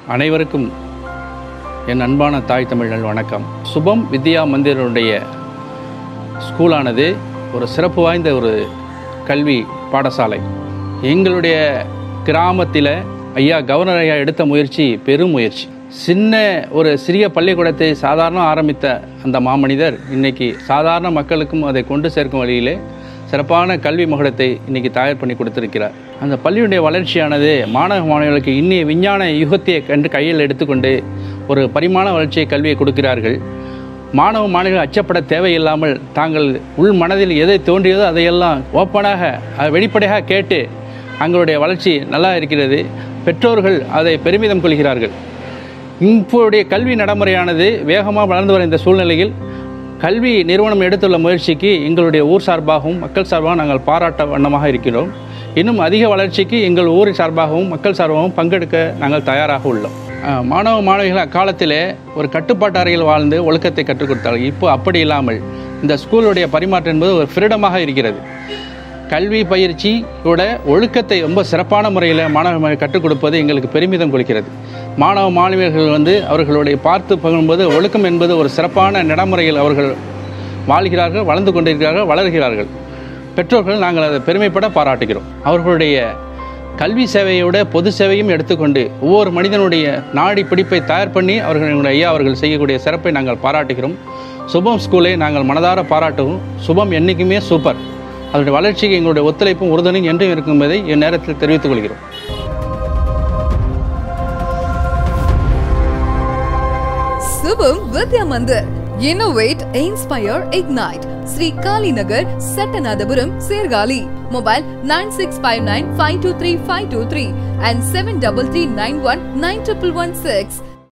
அனைவருக்கும் என் அன்பான தாய் தமிழ் வணக்கம் சுபம் வித்யா மந்திருடைய ஸ்கூலானது ஒரு சிறப்பு வாய்ந்த ஒரு கல்வி பாடசாலை எங்களுடைய கிராமத்தில் ஐயா கவர்னர் ஐயா எடுத்த முயற்சி பெரும் முயற்சி சின்ன ஒரு சிறிய பள்ளிக்கூடத்தை சாதாரண ஆரம்பித்த அந்த மாமனிதர் இன்னைக்கு சாதாரண மக்களுக்கும் அதை கொண்டு சேர்க்கும் வழியிலே சிறப்பான கல்வி மகுடத்தை இன்னைக்கு தயார் பண்ணி கொடுத்திருக்கிறார் அந்த பள்ளியுடைய வளர்ச்சியானது மாணவ மாணவர்களுக்கு இன்னைய விஞ்ஞான யுகத்தை கண்டு கையில் எடுத்துக்கொண்டு ஒரு பரிமாண வளர்ச்சியை கல்வியை கொடுக்கிறார்கள் மாணவ மாணவிகள் அச்சப்பட தேவையில்லாமல் தாங்கள் உள் மனதில் எதை தோன்றியதோ அதையெல்லாம் ஓப்பனாக அஹ், வெளிப்படையாக கேட்டு தங்களுடைய வளர்ச்சி நல்லா இருக்கிறது பெற்றோர்கள் அதை பெருமிதம் கொள்கிறார்கள் இப்போடைய கல்வி நடைமுறையானது வேகமாக வளர்ந்து வர இந்த சூழ்நிலையில் கல்வி நிறுவனம் எடுத்துள்ள முயற்சிக்கு எங்களுடைய ஊர் சார்பாகவும் மக்கள் சார்பாகவும் நாங்கள் பாராட்ட வண்ணமாக இருக்கிறோம் இன்னும் அதிக வளர்ச்சிக்கு எங்கள் ஊர் சார்பாகவும் மக்கள் சார்பாகவும் பங்கெடுக்க நாங்கள் தயாராக உள்ளோம் அஹ், மாணவ மாணவிகள் அக்காலத்திலே ஒரு கட்டுப்பாட்டு அறையில் வாழ்ந்து ஒழுக்கத்தை கற்றுக் கொடுத்தார்கள் இப்போ அப்படி இல்லாமல் இந்த ஸ்கூலுடைய பரிமாற்றம் என்பது ஒரு ஃப்ரீடமாக இருக்கிறது கல்வி பயிற்சியோட ஒழுக்கத்தை ரொம்ப சிறப்பான முறையில் மாணவ மாணவி கற்றுக் கொடுப்பது எங்களுக்கு பெருமிதம் கொள்கிறது மாணவ மாணவியர்கள் வந்து அவர்களுடைய பார்த்து பகிரும்போது ஒழுக்கம் என்பது ஒரு சிறப்பான நடைமுறையில் அவர்கள் வாழ்கிறார்கள் வளர்ந்து கொண்டிருக்கிறார்கள் வளர்கிறார்கள் பெற்றோர்கள் நாங்கள் அதை பெருமைப்பட பாராட்டுகிறோம் அவர்களுடைய கல்வி சேவையோட பொது சேவையும் எடுத்துக்கொண்டு ஒவ்வொரு மனிதனுடைய நாடி பிடிப்பை தயார் பண்ணி அவர்களுடைய ஐயா அவர்கள் செய்யக்கூடிய சிறப்பை நாங்கள் பாராட்டுகிறோம் சுபம் ஸ்கூலை நாங்கள் மனதார பாராட்டுவோம் சுபம் என்றைக்குமே சூப்பர் அதனுடைய வளர்ச்சிக்கு எங்களுடைய ஒத்துழைப்பும் உறுதுணையும் என்றும் இருக்கும் என்பதை இந்நேரத்தில் தெரிவித்துக் கொள்கிறோம் Subham Vidya Mandir. Innovate, Inspire, Ignite. Sri Kali Nagar, Satanadapuram, Sirgali. Mobile 9659 523 523 and 73391 9116.